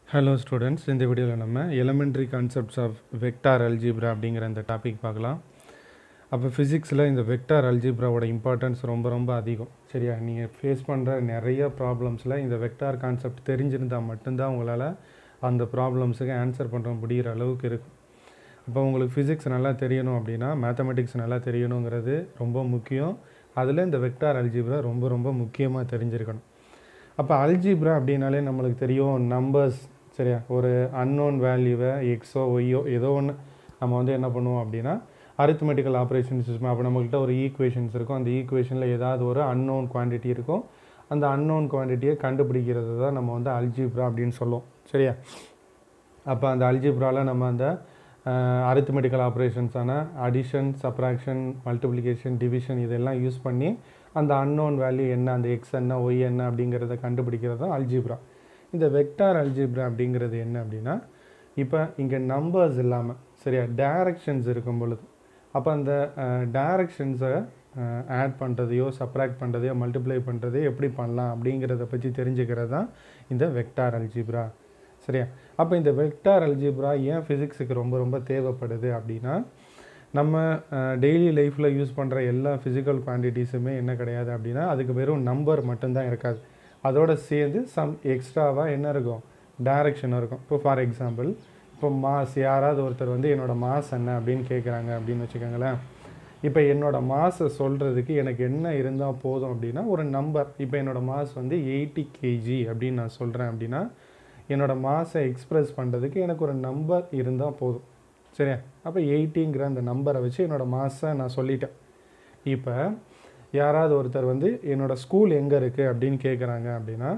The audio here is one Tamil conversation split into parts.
ஹலோ ஸ்டூடெண்ட்ஸ் இந்த வீடியோவில் நம்ம elementary concepts of vector algebra அப்படிங்கிற இந்த டாபிக் பார்க்கலாம் அப்போ ஃபிசிக்ஸில் இந்த வெக்டார் அல்ஜிப்ராவோட இம்பார்ட்டன்ஸ் ரொம்ப ரொம்ப அதிகம் சரியா நீங்கள் ஃபேஸ் பண்ணுற நிறைய ப்ராப்ளம்ஸில் இந்த வெக்டார் கான்செப்ட் தெரிஞ்சிருந்தால் மட்டும்தான் உங்களால் அந்த ப்ராப்ளம்ஸுக்கு ஆன்சர் பண்ணுற முடிகிற அளவுக்கு இருக்கும் அப்போ உங்களுக்கு ஃபிசிக்ஸ் நல்லா தெரியணும் அப்படின்னா மேத்தமெட்டிக்ஸ் நல்லா தெரியணுங்கிறது ரொம்ப முக்கியம் அதில் இந்த வெக்டார் அல்ஜிப்ரா ரொம்ப ரொம்ப முக்கியமாக தெரிஞ்சிருக்கணும் அப்போ அல்ஜிப்ரா அப்படின்னாலே நம்மளுக்கு தெரியும் நம்பர்ஸ் சரியா ஒரு அன்னோன் வேல்யூவை எக்ஸோ ஒய்யோ ஏதோ ஒன்று நம்ம வந்து என்ன பண்ணுவோம் அப்படின்னா அரித்மெட்டிக்கல் ஆப்ரேஷன் சிஸ்டம் அப்போ நம்மக்கிட்ட ஒரு ஈக்குவேஷன்ஸ் இருக்கும் அந்த ஈக்குவேஷனில் ஏதாவது ஒரு அன்னோன் குவான்டிட்டி இருக்கும் அந்த அன்னோன் குவான்டிட்டியை கண்டுபிடிக்கிறது தான் நம்ம வந்து அல்ஜிப்ரா அப்படின்னு சொல்லுவோம் சரியா அப்போ அந்த அல்ஜிப்ராவில் நம்ம அந்த அரித்மெட்டிக்கல் ஆப்ரேஷன்ஸான அடிஷன் சப்ராக்ஷன் மல்டிப்ளிகேஷன் டிவிஷன் இதெல்லாம் யூஸ் பண்ணி அந்த அன்னோன் வேல்யூ என்ன அந்த எக்ஸ் என்ன ஒய் என்ன அப்படிங்கிறத கண்டுபிடிக்கிறது தான் அல்ஜிப்ரா இந்த வெக்டார் அல்ஜிப்ரா அப்படிங்கிறது என்ன அப்படின்னா இப்போ இங்கே நம்பர்ஸ் இல்லாமல் சரியா டைரக்ஷன்ஸ் இருக்கும் பொழுது அப்போ அந்த டைரக்ஷன்ஸை ஆட் பண்ணுறதையோ சப்ராக்ட் பண்ணுறதையோ மல்டிப்ளை பண்ணுறதையோ எப்படி பண்ணலாம் அப்படிங்கிறத பற்றி தெரிஞ்சுக்கிறது தான் இந்த வெக்டார் அல்ஜிப்ரா சரியா அப்போ இந்த வெக்டார் அல்ஜிப்ரா ஏன் ஃபிசிக்ஸுக்கு ரொம்ப ரொம்ப தேவைப்படுது அப்படின்னா நம்ம டெய்லி லைஃப்பில் யூஸ் பண்ணுற எல்லா ஃபிசிக்கல் குவான்டிட்டிஸுமே என்ன கிடையாது அப்படின்னா அதுக்கு வெறும் நம்பர் மட்டும்தான் இருக்காது அதோட சேர்ந்து சம் எக்ஸ்ட்ராவாக என்ன இருக்கும் டைரக்ஷன் இருக்கும் இப்போ ஃபார் எக்ஸாம்பிள் இப்போ மாஸ் யாராவது ஒருத்தர் வந்து என்னோடய மாஸ் என்ன அப்படின்னு கேட்குறாங்க அப்படின்னு வச்சுக்கோங்களேன் இப்போ என்னோடய மாஸை சொல்கிறதுக்கு எனக்கு என்ன இருந்தால் போதும் அப்படின்னா ஒரு நம்பர் இப்போ என்னோடய மாஸ் வந்து எயிட்டி கேஜி அப்படின்னு நான் சொல்கிறேன் அப்படின்னா என்னோடய மாஸை எக்ஸ்ப்ரெஸ் பண்ணுறதுக்கு எனக்கு ஒரு நம்பர் இருந்தால் போதும் சரியா அப்போ எயிட்டிங்கிற அந்த நம்பரை வச்சு என்னோடய மாஸை நான் சொல்லிட்டேன் இப்போ யாராவது ஒருத்தர் வந்து என்னோடய ஸ்கூல் எங்கே இருக்குது அப்படின்னு கேட்குறாங்க அப்படின்னா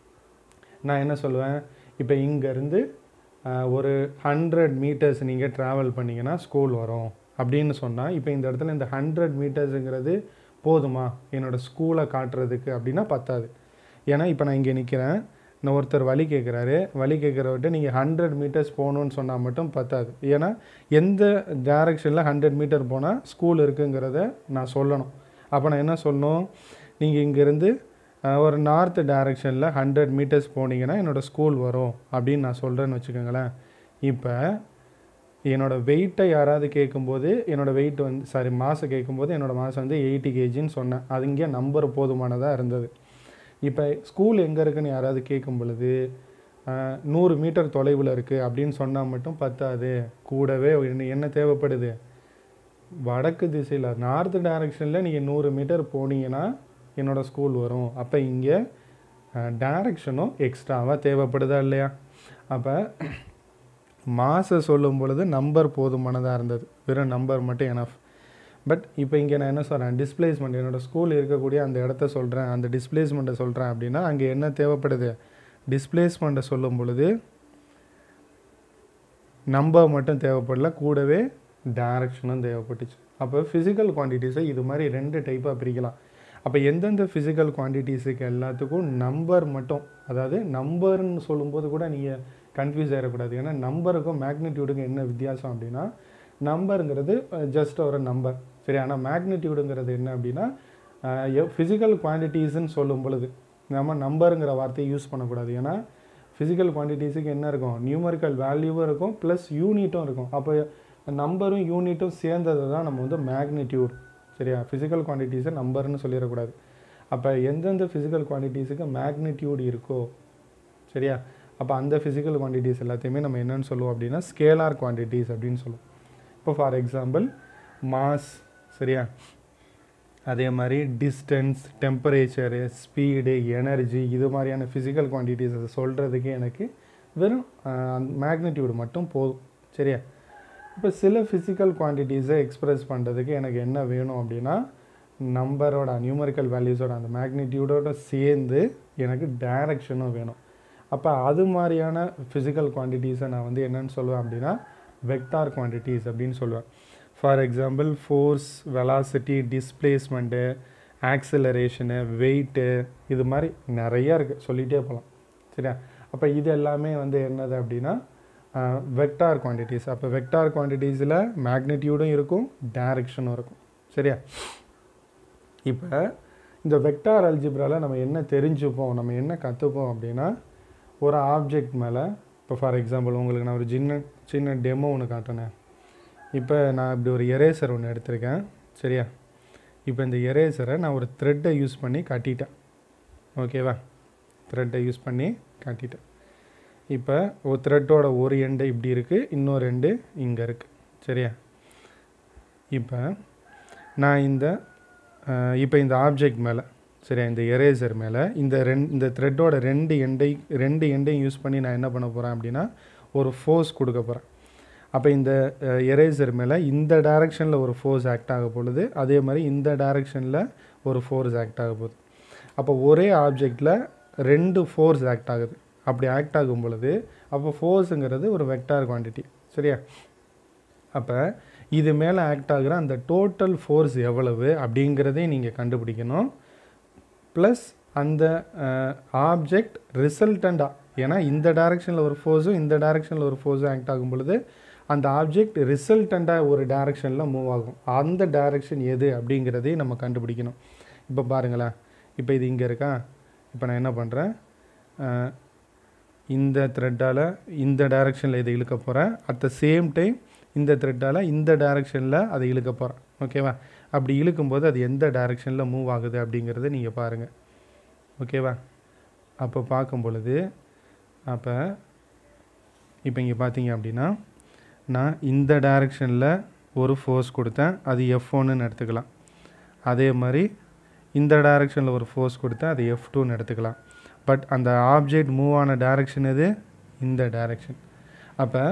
நான் என்ன சொல்லுவேன் இப்போ இங்கேருந்து ஒரு ஹண்ட்ரட் மீட்டர்ஸ் நீங்கள் ட்ராவல் பண்ணிங்கன்னா ஸ்கூல் வரும் அப்படின்னு சொன்னால் இப்போ இந்த இடத்துல இந்த ஹண்ட்ரட் மீட்டர்ஸுங்கிறது போதுமா என்னோடய ஸ்கூலை காட்டுறதுக்கு அப்படின்னா பத்தாது ஏன்னா இப்போ நான் இங்கே நிற்கிறேன் நான் ஒருத்தர் வழி கேட்குறாரு வழி கேட்குறவர்கிட்ட நீங்கள் ஹண்ட்ரட் மீட்டர்ஸ் போகணுன்னு சொன்னால் மட்டும் பத்தாது ஏன்னா எந்த டேரெக்ஷனில் ஹண்ட்ரட் மீட்டர் போனால் ஸ்கூல் இருக்குங்கிறத நான் சொல்லணும் அப்போ நான் என்ன சொல்லணும் நீங்கள் இங்கேருந்து ஒரு நார்த் டைரெக்ஷனில் ஹண்ட்ரட் மீட்டர்ஸ் போனீங்கன்னா என்னோடய ஸ்கூல் வரும் அப்படின்னு நான் சொல்கிறேன்னு வச்சுக்கோங்களேன் இப்போ என்னோடய வெயிட்டை யாராவது கேட்கும்போது என்னோடய வெயிட் வந்து சாரி மாதம் கேட்கும்போது என்னோடய மாதம் வந்து எயிட்டி கேஜின்னு சொன்னேன் அது இங்கே நம்பர் போதுமானதாக இருந்தது இப்போ ஸ்கூல் எங்கே இருக்குன்னு யாராவது கேட்கும் பொழுது நூறு மீட்டர் தொலைவில் இருக்குது அப்படின்னு சொன்னால் மட்டும் பத்தாது கூடவே என்ன தேவைப்படுது வடக்கு திசையில் நார்த் டைரக்ஷனில் நீங்கள் நூறு மீட்டர் போனீங்கன்னா என்னோடய ஸ்கூல் வரும் அப்போ இங்கே டைரக்ஷனும் எக்ஸ்ட்ராவாக தேவைப்படுதா இல்லையா அப்போ மாசை சொல்லும் பொழுது நம்பர் போதுமானதாக இருந்தது வெறும் நம்பர் மட்டும் எனஃப் பட் இப்போ இங்கே நான் என்ன சொல்கிறேன் டிஸ்பிளேஸ்மெண்ட் என்னோடய ஸ்கூல் இருக்கக்கூடிய அந்த இடத்த சொல்கிறேன் அந்த டிஸ்பிளேஸ்மெண்ட்டை சொல்கிறேன் அப்படின்னா அங்கே என்ன தேவைப்படுது டிஸ்பிளேஸ்மெண்ட்டை சொல்லும் பொழுது நம்பர் மட்டும் தேவைப்படல கூடவே டைரக்ஷனும் தேவைப்பட்டுச்சு அப்போ ஃபிசிக்கல் குவான்டிட்டிஸை இது மாதிரி ரெண்டு டைப்பாக பிரிக்கலாம் அப்போ எந்தெந்த ஃபிசிக்கல் குவான்டிட்டிஸுக்கு எல்லாத்துக்கும் நம்பர் மட்டும் அதாவது நம்பர்னு சொல்லும்போது கூட நீங்கள் கன்ஃபியூஸ் ஆகிடக்கூடாது ஏன்னா நம்பருக்கும் மேக்னிடியூடுக்கும் என்ன வித்தியாசம் அப்படின்னா நம்பருங்கிறது ஜஸ்ட் ஒரு நம்பர் சரி ஆனால் மேக்னிடியூடுங்கிறது என்ன அப்படின்னா ஃபிசிக்கல் குவான்டிட்டிஸ்ன்னு சொல்லும் பொழுது நம்ம நம்பருங்கிற வார்த்தையை யூஸ் பண்ணக்கூடாது ஏன்னா ஃபிசிக்கல் குவான்டிட்டிஸுக்கு என்ன இருக்கும் நியூமரிக்கல் வேல்யூவும் இருக்கும் ப்ளஸ் யூனிட்டும் இருக்கும் அப்போ நம்பரும் யூனிட்டும் சேர்ந்தது தான் நம்ம வந்து மேக்னிடியூட் சரியா ஃபிசிக்கல் குவான்டிட்டிஸை நம்பர்னு சொல்லிடக்கூடாது அப்போ எந்தெந்த ஃபிசிக்கல் குவான்டிட்டிஸுக்கு மேக்னிடியூட் இருக்கோ சரியா அப்போ அந்த ஃபிசிக்கல் குவான்டிட்டிஸ் எல்லாத்தையுமே நம்ம என்னென்னு சொல்லுவோம் அப்படின்னா ஸ்கேலார் குவான்டிட்டிஸ் அப்படின்னு சொல்லுவோம் இப்போ ஃபார் எக்ஸாம்பிள் மாஸ் சரியா அதே மாதிரி டிஸ்டன்ஸ் டெம்பரேச்சரு ஸ்பீடு எனர்ஜி இது மாதிரியான ஃபிசிக்கல் குவான்டிட்டிஸை சொல்கிறதுக்கு எனக்கு வெறும் மேக்னிடியூடு மட்டும் போதும் சரியா இப்போ சில ஃபிசிக்கல் குவான்டிட்டிஸை எக்ஸ்ப்ரெஸ் பண்ணுறதுக்கு எனக்கு என்ன வேணும் அப்படின்னா நம்பரோட நியூமரிக்கல் வேல்யூஸோட அந்த மேக்னிடியூடோட சேர்ந்து எனக்கு டைரக்ஷனும் வேணும் அப்போ அது மாதிரியான ஃபிசிக்கல் குவான்டிட்டிஸை நான் வந்து என்னென்னு சொல்லுவேன் அப்படின்னா வெக்டார் குவான்டிட்டிஸ் அப்படின்னு சொல்லுவேன் for example force velocity displacement acceleration weight இது மாதிரி நிறையா இருக்குது சொல்லிகிட்டே போகலாம் சரியா அப்போ இது எல்லாமே வந்து என்னது அப்படின்னா வெக்டார் குவான்டிட்டிஸ் அப்போ வெக்டார் குவான்டிட்டிஸில் மேக்னிடியூடும் இருக்கும் டைரக்ஷனும் இருக்கும் சரியா இப்போ இந்த வெக்டார் அல்ஜிப்ராவில் நம்ம என்ன தெரிஞ்சுப்போம் நம்ம என்ன கற்றுப்போம் அப்படின்னா ஒரு ஆப்ஜெக்ட் மேலே இப்போ ஃபார் எக்ஸாம்பிள் உங்களுக்கு நான் ஒரு சின்ன சின்ன டெமோ ஒன்று காட்டினேன் இப்போ நான் இப்படி ஒரு எரேசர் ஒன்று எடுத்திருக்கேன் சரியா இப்போ இந்த எரேசரை நான் ஒரு த்ரெட்டை யூஸ் பண்ணி காட்டிட்டேன் ஓகேவா த்ரெட்டை யூஸ் பண்ணி காட்டிட்டேன் இப்போ ஒரு த்ரெட்டோட ஒரு எண்டு இப்படி இருக்குது இன்னொரு எண்டு இங்கே இருக்குது சரியா இப்போ நான் இந்த அஹ், இப்போ இந்த ஆப்ஜெக்ட் மேலே சரியா இந்த எரேசர் மேலே இந்த ரெண் இந்த த்ரெட்டோட ரெண்டு எண்டை ரெண்டு எண்டையும் யூஸ் பண்ணி நான் என்ன பண்ண போகிறேன் அப்படின்னா ஒரு ஃபோர்ஸ் கொடுக்க போகிறேன் அப்போ இந்த எரேசர் மேலே இந்த டைரக்ஷனில் ஒரு ஃபோர்ஸ் ஆக்ட் ஆக பொழுது அதே மாதிரி இந்த டைரக்ஷனில் ஒரு ஃபோர்ஸ் ஆக்ட் ஆக போகுது அப்போ ஒரே ஆப்ஜெக்டில் ரெண்டு ஃபோர்ஸ் ஆக்ட் ஆகுது அப்படி ஆக்ட் ஆகும் பொழுது அப்போ ஃபோர்ஸுங்கிறது ஒரு வெக்டார் குவான்டிட்டி சரியா அப்போ இது மேலே ஆக்ட் ஆகுற அந்த டோட்டல் ஃபோர்ஸ் எவ்வளவு அப்படிங்கிறதையும் நீங்கள் கண்டுபிடிக்கணும் ப்ளஸ் அந்த ஆப்ஜெக்ட் ரிசல்டண்டாக ஏன்னா இந்த டைரக்ஷனில் ஒரு ஃபோர்ஸும் இந்த டைரக்ஷனில் ஒரு ஃபோர்ஸும் ஆக்ட் ஆகும் பொழுது அந்த ஆப்ஜெக்ட் ரிசல்டண்டாக ஒரு டைரக்ஷனில் மூவ் ஆகும் அந்த டைரக்ஷன் எது அப்படிங்கிறதையும் நம்ம கண்டுபிடிக்கணும் இப்போ பாருங்களேன் இப்போ இது இங்கே இருக்கா இப்போ நான் என்ன பண்ணுறேன் இந்த த்ரெட்டால் இந்த டைரக்ஷனில் இதை இழுக்க போகிறேன் அட் த சேம் டைம் இந்த த்ரெட்டால் இந்த டைரக்ஷனில் அதை இழுக்க போகிறேன் ஓகேவா அப்படி இழுக்கும்போது அது எந்த டைரக்ஷனில் மூவ் ஆகுது அப்படிங்கிறத நீங்கள் பாருங்கள் ஓகேவா அப்போ பார்க்கும் பொழுது அப்போ இப்போ இங்கே பார்த்தீங்க அப்படின்னா நான் இந்த டைரக்ஷனில் ஒரு ஃபோர்ஸ் கொடுத்தேன் அது எஃப் ஒன்னுன்னு எடுத்துக்கலாம் அதே மாதிரி இந்த டைரக்ஷனில் ஒரு ஃபோர்ஸ் கொடுத்தேன் அது எஃப் டூன்னு எடுத்துக்கலாம் பட் அந்த ஆப்ஜெக்ட் மூவ் ஆன டைரக்ஷன் எது இந்த டைரக்ஷன் அப்போ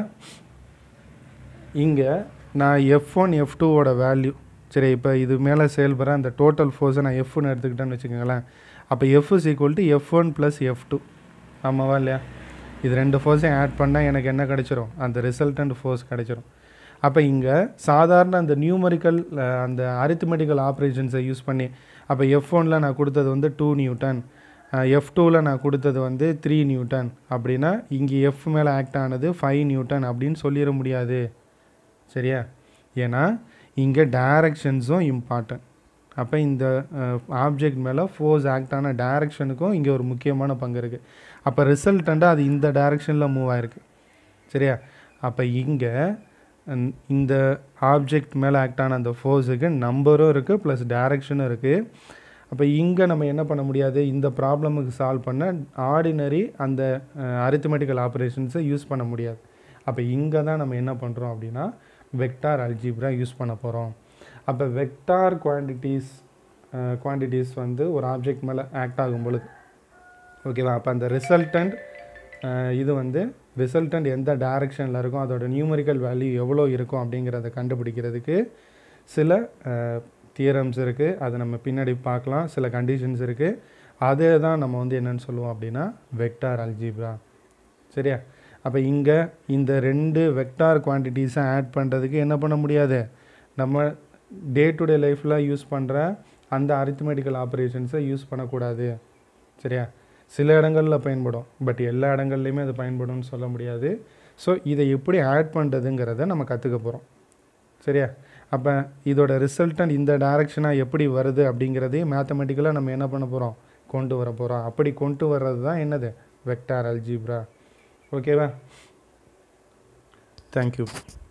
இங்கே நான் எஃப் ஒன் எஃப் டூவோட வேல்யூ சரி இப்போ இது மேலே செயல்படுற அந்த டோட்டல் ஃபோர்ஸை நான் எஃப்னு எடுத்துக்கிட்டேன்னு வச்சுக்கோங்களேன் அப்போ F is equal to F one plus F two ஆமாவா இல்லையா இது ரெண்டு ஃபோர்ஸையும் ஆட் பண்ணால் எனக்கு என்ன கிடைச்சிரும் அந்த ரிசல்டன்ட் ஃபோர்ஸ் கிடைச்சிரும் அப்போ இங்கே சாதாரண அந்த நியூமரிக்கல் அந்த அரித்மெட்டிக்கல் ஆப்ரேஷன்ஸை யூஸ் பண்ணி அப்போ எஃப் ஒனில் நான் கொடுத்தது வந்து டூ நியூட்டன் எஃப் டூவில் நான் கொடுத்தது வந்து த்ரீ நியூட்டன் அப்படின்னா இங்கே எஃப் மேலே ஆக்ட் ஆனது ஃபைவ் நியூட்டன் அப்படின்னு சொல்லிட முடியாது சரியா ஏன்னா இங்கே டைரக்ஷன்ஸும் இம்பார்ட்டன்ட் அப்போ இந்த ஆப்ஜெக்ட் மேலே ஃபோர்ஸ் ஆக்ட் ஆன டைரக்ஷனுக்கும் இங்கே ஒரு முக்கியமான பங்கு இருக்குது அப்போ ரிசல்டண்ட்டாக அது இந்த டைரக்ஷனில் மூவ் ஆயிருக்கு சரியா அப்போ இங்கே இந்த ஆப்ஜெக்ட் மேலே ஆக்ட் ஆன அந்த ஃபோர்ஸுக்கு நம்பரும் இருக்குது ப்ளஸ் டைரக்ஷனும் இருக்குது அப்போ இங்கே நம்ம என்ன பண்ண முடியாது இந்த ப்ராப்ளமுக்கு சால்வ் பண்ண ஆர்டினரி அந்த அரித்மெட்டிக்கல் ஆப்ரேஷன்ஸை யூஸ் பண்ண முடியாது அப்போ இங்கே தான் நம்ம என்ன பண்ணுறோம் அப்படின்னா வெக்டார் அல்ஜிப்ரா யூஸ் பண்ண போகிறோம் அப்போ வெக்டார் குவான்டிட்டிஸ் குவான்டிட்டிஸ் வந்து ஒரு ஆப்ஜெக்ட் மேலே ஆக்ட் ஆகும் பொழுது ஓகேவா அப்போ அந்த ரிசல்டன்ட் இது வந்து ரிசல்டன்ட் எந்த டைரக்ஷனில் இருக்கும் அதோட நியூமரிக்கல் வேல்யூ எவ்வளோ இருக்கும் அப்படிங்கிறத கண்டுபிடிக்கிறதுக்கு சில தியரம்ஸ் இருக்குது அதை நம்ம பின்னாடி பார்க்கலாம் சில கண்டிஷன்ஸ் இருக்குது அதே தான் நம்ம வந்து என்னென்னு சொல்லுவோம் அப்படின்னா வெக்டார் அல்ஜிப்ரா சரியா அப்போ இங்கே இந்த ரெண்டு வெக்டார் குவான்டிட்டிஸை ஆட் பண்ணுறதுக்கு என்ன பண்ண முடியாது நம்ம டே டு டே லைஃப்பில் யூஸ் பண்ணுற அந்த அரித்மெட்டிக்கல் ஆப்ரேஷன்ஸை யூஸ் பண்ணக்கூடாது சரியா சில இடங்களில் பயன்படும் பட் எல்லா இடங்கள்லையுமே அது பயன்படும்னு சொல்ல முடியாது ஸோ இதை எப்படி ஆட் பண்ணுறதுங்கிறத நம்ம கற்றுக்க போகிறோம் சரியா அப்போ இதோட ரிசல்டன்ட் இந்த டைரக்ஷனாக எப்படி வருது அப்படிங்கிறதையும் மேத்தமெட்டிக்கலாக நம்ம என்ன பண்ண போகிறோம் கொண்டு வர போகிறோம் அப்படி கொண்டு வர்றது தான் என்னது வெக்டார் அல்ஜிப்ரா ஓகேவா தேங்க்யூ